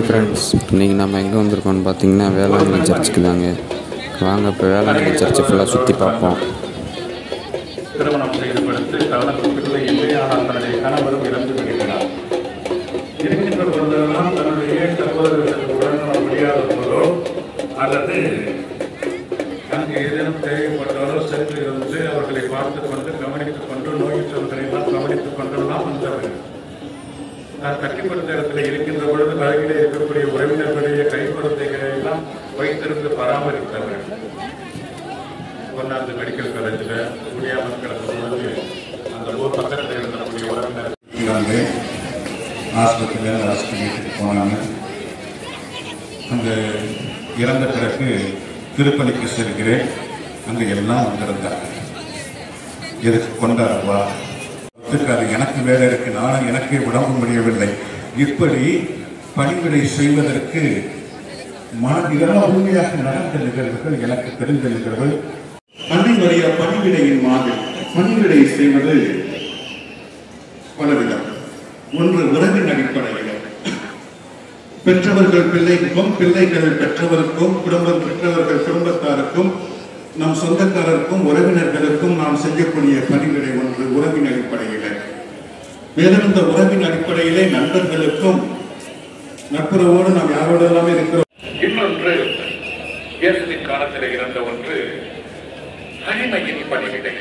Friends இன்றைக்கி நம்ம எங்கே வந்திருக்கோம்னு பார்த்தீங்கன்னா வேளாங்கண்ணி சர்ச்சுக்கு தாங்க வாங்க இப்போ வேளாங்கண்ணி சர்ச்சை ஃபுல்லாக சுற்றி பார்ப்போம் திருமணம் செய்து கொடுத்து தனக்கு பிள்ளை இல்லை ஆனால் தன்னுடைய கணவரும் இறந்து விடுகிறார் இருக்கின்ற பொழுதெல்லாம் தன்னுடைய சகோதரர்களுக்கு உடன்பட முடியாத போதோ அல்லது அங்கு ஏதேனும் தேவைப்பட்டாலோ சென்று இருந்து அவர்களை பார்த்துக் கொண்டு கவனித்துக் கொண்டு நோயுற்றவர்களை எல்லாம் கவனித்துக் கொண்டெல்லாம் வந்தவர் நான் கட்டிப்படுத்த இடத்துல இருக்கின்ற பொழுது அருகிலே இருக்கக்கூடிய உறவினர்களுடைய கை குழந்தைகளை எல்லாம் வைத்திருந்து பராமரித்தவர் கொண்டாந்து மெடிக்கல் காலேஜில் முடியாமல் கிடந்த பொழுது அந்த ஊர் பக்கத்தில் இருந்தக்கூடிய உறவினர் வந்து ஆஸ்பத்திரியில் ஹாஸ்பிட்டலுக்கு போனாங்க அங்கே இறந்த பிறகு திருப்பணிக்கு செல்கிறேன் அங்கே எல்லாம் வந்திருந்தாங்க எதுக்கு கொண்டாடுவா ஒத்துக்காது எனக்கு வேலை இருக்கு நானும் எனக்கே உடம்பு முடியவில்லை இப்படி பணிவிடை செய்வதற்கு மன இதெல்லாம் உண்மையாக நடந்த நிகழ்வுகள் எனக்கு தெரிந்த நிகழ்வு அன்னைவரைய பணிவிடையின் மாதிரி பணிவிடை செய்வது பலவிதம் ஒன்று உறவின் அடிப்படையில் பெற்றவர்கள் பிள்ளைக்கும் பிள்ளைகள் பெற்றவருக்கும் குடும்பம் பெற்றவர்கள் குடும்பத்தாருக்கும் நம் சொந்தக்காரருக்கும் உறவினர்களுக்கும் நாம் செய்யக்கூடிய பணிவிடை ஒன்று உறவின் அடிப்படையில் மேலும் இந்த உறவின் அடிப்படையிலே நண்பர்களுக்கும் நட்புறவோடு நாம் யாரோடு எல்லாமே இருக்கிறோம் இன்னொன்று இயேசுவின் காலத்தில் இருந்த ஒன்று அடிமையின் பணிவிடை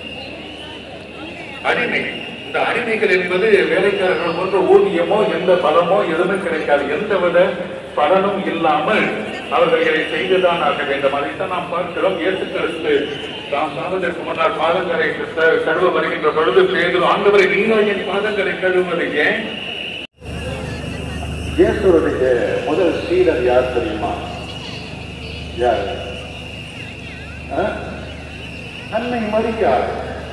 அடிமை இந்த அடிமைகள் என்பது வேலைக்காரர்கள் போன்ற ஊதியமோ எந்த பலமோ எதுவுமே கிடைக்காது எந்தவித பலனும் இல்லாமல் அவர்கள் இதை செய்துதான் ஆக வேண்டும் அதைத்தான் நாம் பார்க்கிறோம் இயேசு கிறிஸ்து தாம் சாவதற்கு முன்னால் பாதங்களை க- கழுவ வருகின்ற பொழுது பேதுரு ஆண்டவரை நீங்கள் என் பாதங்களை கழுவுவது ஏன் இயேசுடைய முதல் சீடர் யார் தெரியுமா யார் ஆ? அன்னை மரியாள்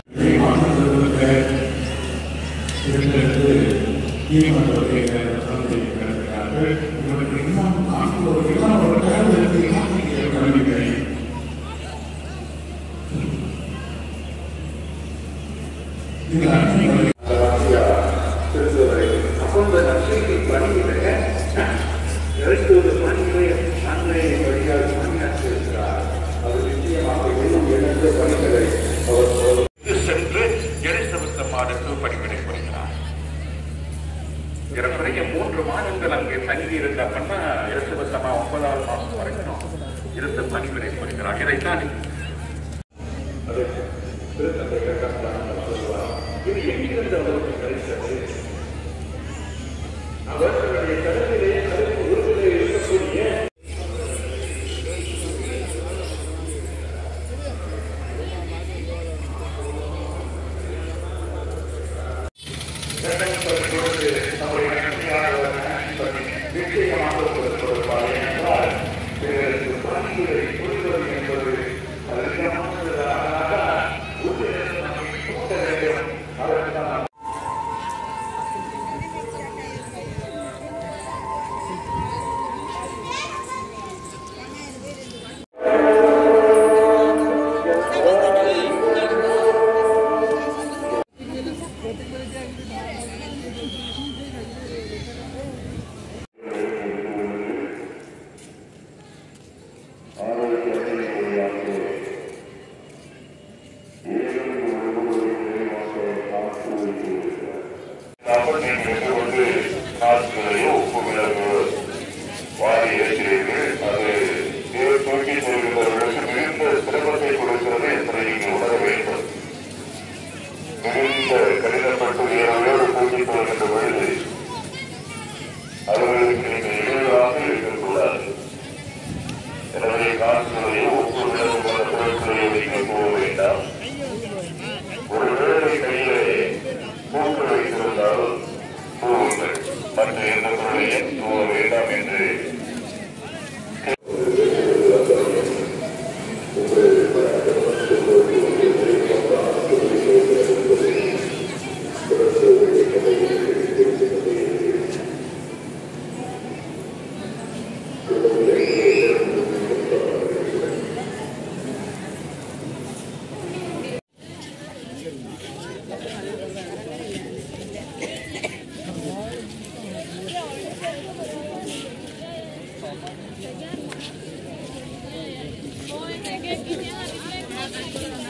அப்பொழுது நற்செய்தி பணியிட இறக்குவது பணியிலே அன்னை மரியாள் பணியாற்றியிருக்கிறார் அவர் நிச்சயமாக இன்னும் இரண்டு பணிகளை அவர் சென்று எலிசபெத் அம்மாவுக்கு பணிவிடை புரிகிறார் ஏறக்குறைய மூன்று மாதங்கள் அங்கே தங்கி இருந்தாங்கன்னா எலிசபெத் அம்மா ஒன்பதாவது மாசம் வரைக்கும் இருந்து பணிவிடை புரிகிறார் இதைத்தான் இது எங்கிருந்து அவருக்கு கிடைத்தது அவர்களுடைய கடலிலே கடலின் உருவிலே இருக்கக்கூடிய வந்து காசுகளையும் உப்பு மிளகு வாரி இருக்கிறீர்கள் அது இதை தூக்கி செல்கிறவர்களுக்கு மிகுந்த சிரமத்தை கொடுக்கிறது என்பதை நீங்கள் உணர வேண்டும் மிகுந்த கடினப்பட்டு உயர்வோடு தூக்கி போகின்ற பொழுது அவர்களுக்கு நீங்கள் இடையூறாக இருக்கக்கூடாது எனவே காசுகளையும் உப்பு மிளகு போன்ற பொருட்களையும் நீங்கள் போக வேண்டாம் ஒருவேளை கையிலே பூக்கள் வைத்திருந்தாலும் தூவுங்கள் மற்ற எந்த பொருளையும் தூவ வேண்டாம் என்று Thank you.